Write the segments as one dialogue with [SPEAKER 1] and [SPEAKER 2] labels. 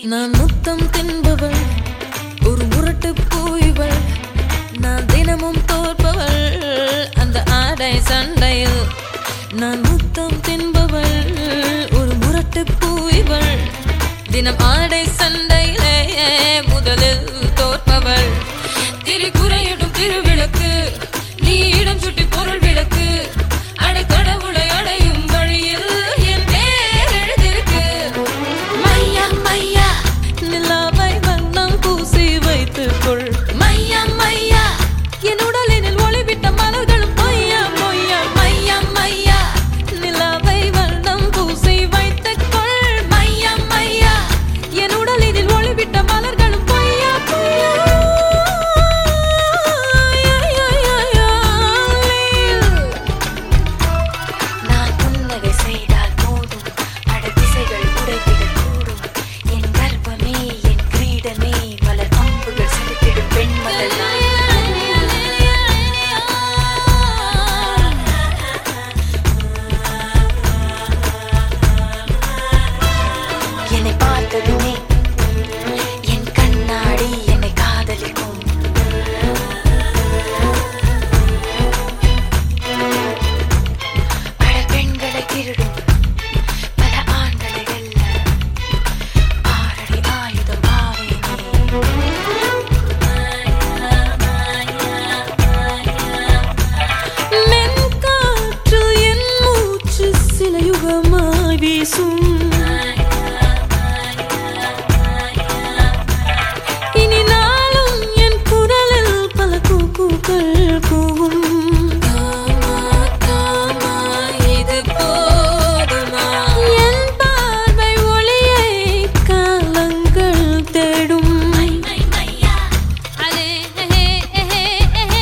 [SPEAKER 1] நான் முத்தம் தின்பவள் ஒரு முரட்டு பூய்வள் நான் தினமும் தோற்பவள் அந்த ஆடை சண்டையில் நான் முத்தம் தின்பவள் ஒரு முரட்டு பூய்வள் தினம் ஆடை சண்டையிலே முதலில் தோற்பவள் திரி குறையிடும் திருவிளக்கு நீ இடம் சுட்டி பொருள் விளக்கு அடை கடவுளை அடையும் வழியில் என் பேர் எழுதிருக்கு மையா மையா நிலாவை வண்ணம் பூசி வைத்துக் கொள் மையா மையா என் உடலினில் ஒளிவிட்ட மலர்களும் பொய்யா பொய்யா மையா மையா நிலாவை வண்ணம் பூசி வைத்துக் கொள் மையா மையா என் உடலினில் ஒளிவிட்ட மலர்களும் பொய்யா பொய்யா
[SPEAKER 2] நான் புன்னகை செய்தால் போதும் அட திசைகள் உடைத்திடக் கூடும் என் கர்ப்பமே என் கிரீடமே மலர் அம்புகள் செலுத்திடும் பெண்மகள் என்னை பார்த்ததுமே என் கண்ணாடி என்னை காதலிக்கும் பல பெண்களை திருடும் பல ஆண்களை வெல்ல ஆறடி ஆயுதம் ஆவேனே
[SPEAKER 1] மென்காற்று என் மூச்சு சில யுகமாய் வீசும் இனி நாளும் என் குரலில் பல கூக்குகள் கூவும் இது போதுமா என் பார்வை ஒளியை காலங்கள் தேடும் அலே ஹே ஹே ஹே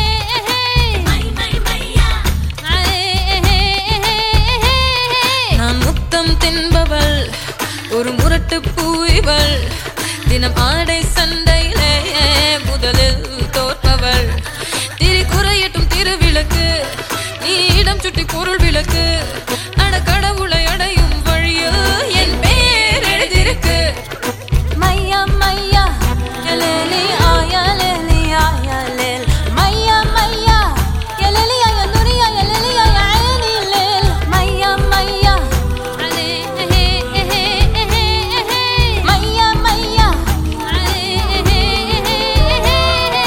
[SPEAKER 1] நான் முத்தம் தின்பவள் ஒரு முரட்டு பூய்வள் தினம் ஆடை சண்டையிலே முதலில் தோற்பவள் திரி குறையட்டும் திருவிளக்கு நீ இடம் சுட்டி பொருள் விளக்கு அட கடவுளை அடையும் வழியில் என் பேர் எழுதிருக்கு மையா மையா எலேலி ஆயலேலி ஆயலேல் மையா மையா எலேலி ஆயலுரி ஆயலேலி ஆயனி லேல் மையா மையா அலே ஹே ஹே ஹே மையா மையா அலே ஹே ஹே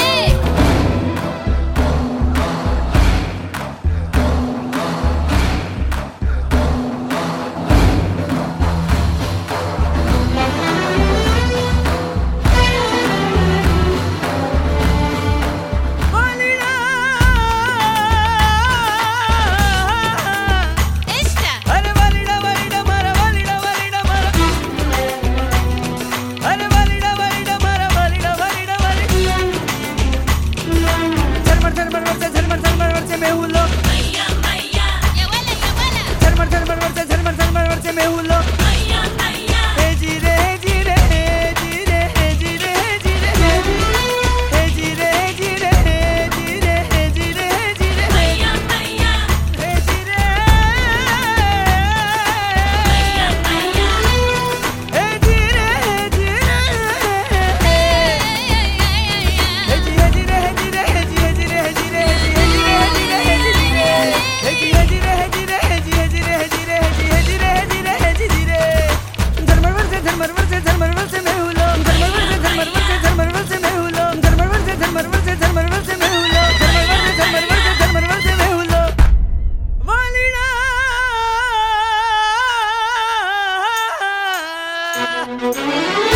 [SPEAKER 3] అరే వలిడ వలిడ మర వలిడ వలిడ మర అరే వలిడ వలిడ మర వలిడ వలిడ వలి झरमर झरमर वर्षे झरमर झरमर वर्षे में हुलो झरमर झरमर वर्षे झरमर झरमर वर्षे में हुलो हे जी रे हे जी रे हे जी रे हे जी रे हे जी रे हे जी रे हे जी रे हे जी रे हे जी रे हे जी रे हे जी रे हे जी रे हे जी रे Valida